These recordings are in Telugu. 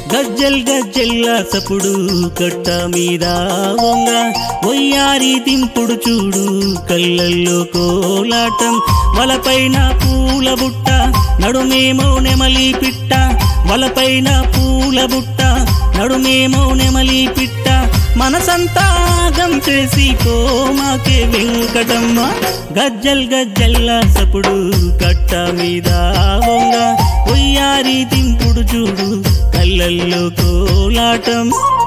గజ్జల్ గజ్జెల్లా సప్పుడు కట్ట మీద వంగ ఒయ్యారి దింపుడు చూడు కళ్ళల్లో కోలాటం వలపైన పూల బుట్ట నడుమేమో నెమలి పిట్ట వలపైన పూల బుట్ట నడుమేమో నెమలి పిట్ట మనసంతా గంపేసి కోమాకే వెంకటమ్మ గజ్జల్ గజ్జల్లా సప్పుడు కట్ట మీద వంగ ఒయ్యారి దింపుడు చూడు కళ్ళల్లో కోలాటం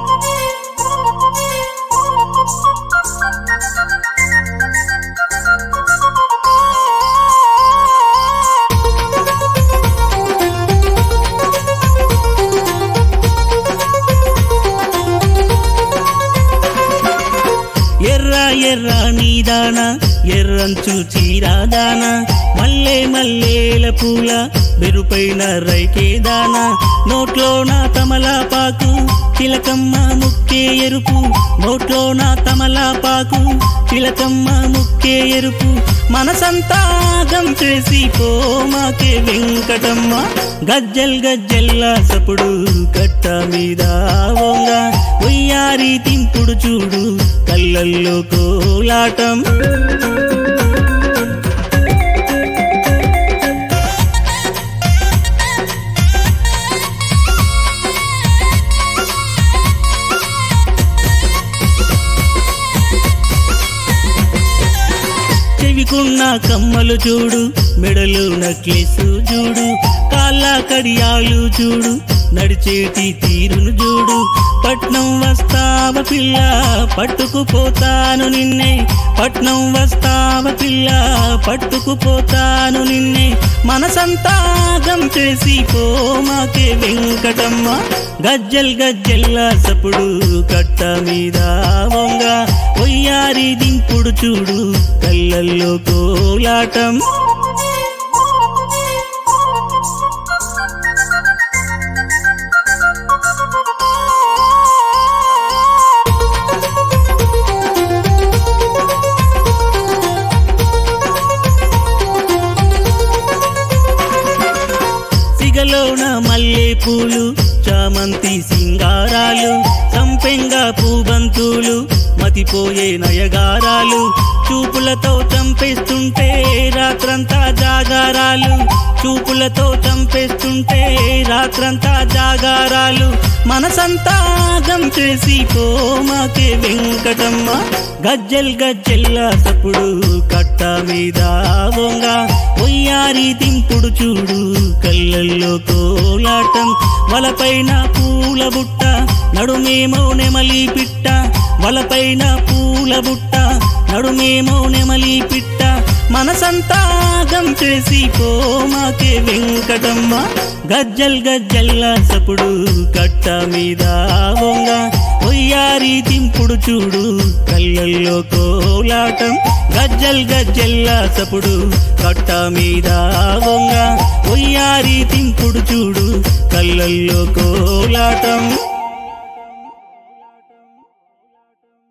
ఎర్ర ఎర్ర నీదాన ఎర్రంచు చీరాదాన మల్లె మల్లేల పూల బెరుపైన రైకే దాన నోట్లోన తమలపాకు చిలకమ్మ ముక్కే ఎరుపు నోట్లోన తమలపాకు చిలకమ్మ ముక్కే ఎరుపు మనసంతా గంపేసి పోమాకే వెంకటమ్మ గజ్జల్ గజ్జల్లా సప్పుడు కట్ట మీద వంగ ఉయ్యారి తింపుడు చూడు కళ్ళల్లో కోలాటం చెవికున్న కమ్మలు చూడు మెడలు నక్లెస్ చూడు కాళ్ళ కడియాలు చూడు నడిచేటి తీరును చూడు పట్నం వస్తావ పిల్ల పట్టుకుపోతాను నిన్నే పట్నం వస్తావ పిల్ల పట్టుకుపోతాను నిన్నే మనసంతా గంపేసి పోమాకే వెంకటమ్మ గజ్జల్ గజ్జల్లా సప్పుడు కట్ట మీద వంగ ఒయ్యారి దింపుడు చూడు కళ్ళల్లో కోలాటం సిగలోన మల్లె పూలు చామంతి సింగారాలు సంపెంగ పూబంతులు మతిపోయే నయగారాలు చూపులతో చంపేస్తుంటే రాత్రంతా జాగారాలు చూపులతో చంపేస్తుంటే రాత్రంతా జాగారాలు మనసంతా గంచేసి పోమాకే వెంకటమ్మ గజ్జల్ గజ్జెల్లా సప్పుడు కట్ట మీద వంగ ఒయ్యారి దింపుడు చూడు కళ్ళల్లో కోలాటం వలపైన పూల బుట్ట నడుమేమో నెమలి పిట్ట వలపైన పూల బుట్ట నడుమేమో నెమలి పిట్ట మనసంతా గంచేసి పోమాకే వెంకటమ్మ గజ్జల్ గజ్జల్లా సప్పుడు కట్ట మీద వంగ ఒయ్యారి దింపుడు చూడు కళ్ళల్లో కోలాటం గజ్జల్ గజ్జల్లా సప్పుడు కట్ట మీద వంగ ఒయ్యారి దింపుడు చూడు కళ్ళల్లో కోలాటం